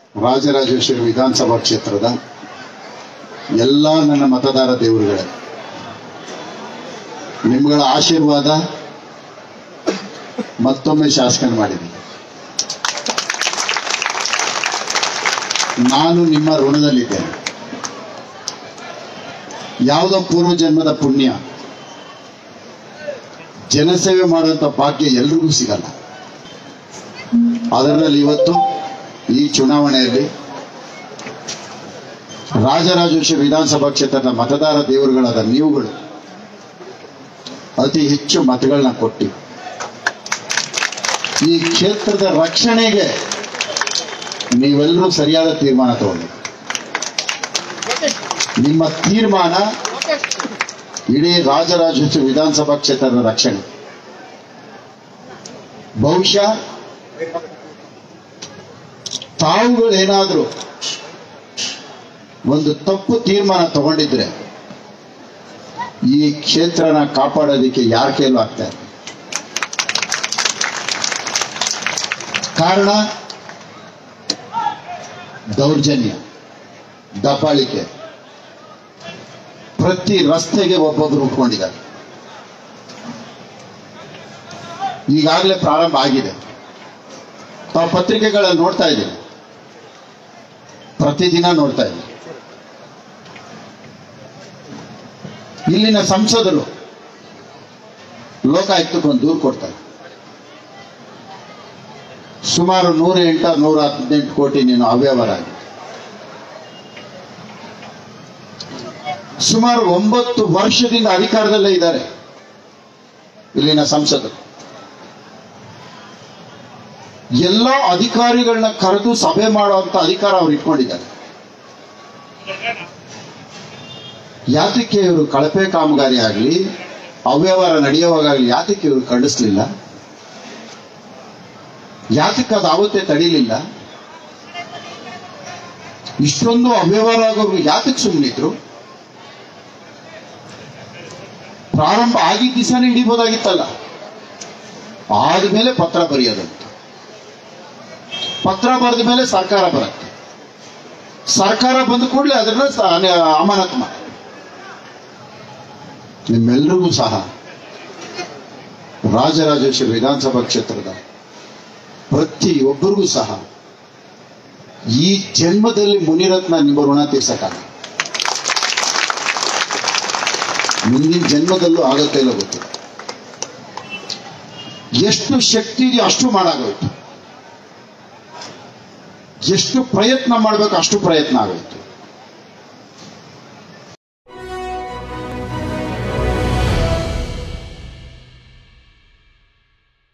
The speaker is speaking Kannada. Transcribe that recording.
ರಾಜರಾಜೇಶ್ವರಿ ವಿಧಾನಸಭಾ ಕ್ಷೇತ್ರದ ಎಲ್ಲ ನನ್ನ ಮತದಾರ ದೇವರುಗಳೇ ನಿಮ್ಗಳ ಆಶೀರ್ವಾದ ಮತ್ತೊಮ್ಮೆ ಶಾಸಕನ ಮಾಡಿದ್ದೀನಿ ನಾನು ನಿಮ್ಮ ಋಣದಲ್ಲಿದ್ದೇನೆ ಯಾವುದೋ ಪೂರ್ವ ಜನ್ಮದ ಪುಣ್ಯ ಜನಸೇವೆ ಮಾಡುವಂತ ಭಾಗ್ಯ ಎಲ್ರಿಗೂ ಸಿಗಲ್ಲ ಅದರಲ್ಲಿ ಇವತ್ತು ಈ ಚುನಾವಣೆಯಲ್ಲಿ ರಾಜರಾಜೇಶ್ವರಿ ವಿಧಾನಸಭಾ ಕ್ಷೇತ್ರದ ಮತದಾರ ದೇವರುಗಳಾದ ನೀವುಗಳು ಅತಿ ಹೆಚ್ಚು ಮತಗಳನ್ನ ಕೊಟ್ಟು ಈ ಕ್ಷೇತ್ರದ ರಕ್ಷಣೆಗೆ ನೀವೆಲ್ಲರೂ ಸರಿಯಾದ ತೀರ್ಮಾನ ತಗೊಂಡು ನಿಮ್ಮ ತೀರ್ಮಾನ ಇಡೀ ರಾಜರಾಜೇಶ್ವರಿ ವಿಧಾನಸಭಾ ಕ್ಷೇತ್ರದ ರಕ್ಷಣೆ ಬಹುಶಃ ತಾವುಗಳೇನಾದ್ರೂ ಒಂದು ತಪ್ಪು ತೀರ್ಮಾನ ತಗೊಂಡಿದ್ರೆ ಈ ಕ್ಷೇತ್ರನ ಕಾಪಾಡೋದಕ್ಕೆ ಯಾರ ಕೈಲೂ ಆಗ್ತಾ ಇಲ್ಲ ಕಾರಣ ದೌರ್ಜನ್ಯ ದಬ್ಬಾಳಿಕೆ ಪ್ರತಿ ರಸ್ತೆಗೆ ಒಬ್ಬೊಬ್ರು ಉಟ್ಕೊಂಡಿದ್ದಾರೆ ಈಗಾಗಲೇ ಪ್ರಾರಂಭ ಆಗಿದೆ ತಾವು ಪತ್ರಿಕೆಗಳಲ್ಲಿ ನೋಡ್ತಾ ಇದ್ದೀವಿ ಪ್ರತಿದಿನ ನೋಡ್ತಾ ಇದ್ದೀವಿ ಇಲ್ಲಿನ ಸಂಸದರು ಲೋಕಾಯುಕ್ತಕ್ಕೆ ಒಂದು ದೂರು ಕೊಡ್ತಾರೆ ಸುಮಾರು ನೂರ ಎಂಟ ನೂರ ಹದಿನೆಂಟು ಕೋಟಿ ನೀನು ಅವ್ಯವಹಾರ ಆಗಿದೆ ಸುಮಾರು ಒಂಬತ್ತು ವರ್ಷದಿಂದ ಅಧಿಕಾರದಲ್ಲೇ ಇದ್ದಾರೆ ಇಲ್ಲಿನ ಸಂಸದರು ಎಲ್ಲ ಅಧಿಕಾರಿಗಳನ್ನ ಕರೆದು ಸಭೆ ಮಾಡುವಂತ ಅಧಿಕಾರ ಅವ್ರು ಇಟ್ಕೊಂಡಿದ್ದಾರೆ ಯಾತಕ್ಕೆ ಇವರು ಕಳಪೆ ಕಾಮಗಾರಿ ಆಗಲಿ ಅವ್ಯವಹಾರ ನಡೆಯುವಾಗಲಿ ಯಾತಕ್ಕೆ ಇವರು ಖಂಡಿಸ್ಲಿಲ್ಲ ಯಾತಕ್ಕೆ ಅದು ಆವತ್ತೇ ತಡೀಲಿಲ್ಲ ಇಷ್ಟೊಂದು ಅವ್ಯವಹಾರ ಆಗೋರು ಯಾತಕ್ಕೆ ಸುಮ್ಮನಿದ್ರು ಪ್ರಾರಂಭ ಆಗಿದ್ದ ದಿವಸನೇ ಹಿಡಿಬೋದಾಗಿತ್ತಲ್ಲ ಆದ್ಮೇಲೆ ಪತ್ರ ಬರೆಯೋದಂತ ಪತ್ರ ಬರೆದ ಮೇಲೆ ಸರ್ಕಾರ ಬರುತ್ತೆ ಸರ್ಕಾರ ಬಂದ ಕೂಡಲೇ ಅದನ್ನ ಸ- ನ- ಅಮಾನತ್ ಮಾಡಿ ನಿಮ್ಮೆಲ್ಲರಿಗೂ ಸಹ ರಾಜರಾಜೇಶ್ವರಿ ವಿಧಾನಸಭಾ ಕ್ಷೇತ್ರದ ಪ್ರತಿಯೊಬ್ಬರಿಗೂ ಸಹ ಈ ಜನ್ಮದಲ್ಲಿ ಮುನಿರತ್ನ ನಿಮ್ಮ ಋಣ ತೀರ್ಸಕ್ಕಾಗಲ್ಲ ಮುಂದಿನ ಜನ್ಮದಲ್ಲೂ ಆಗುತ್ತೆ ಇಲ್ಲ ಗೊತ್ತಿಲ್ಲ ಎಷ್ಟು ಶಕ್ತಿ ಇದೆಯೋ ಅಷ್ಟು ಮಾಡಾಗೋಯ್ತು ಎಷ್ಟು ಪ್ರಯತ್ನ ಮಾಡಬೇಕು ಅಷ್ಟು ಪ್ರಯತ್ನ ಆಗೋಯ್ತು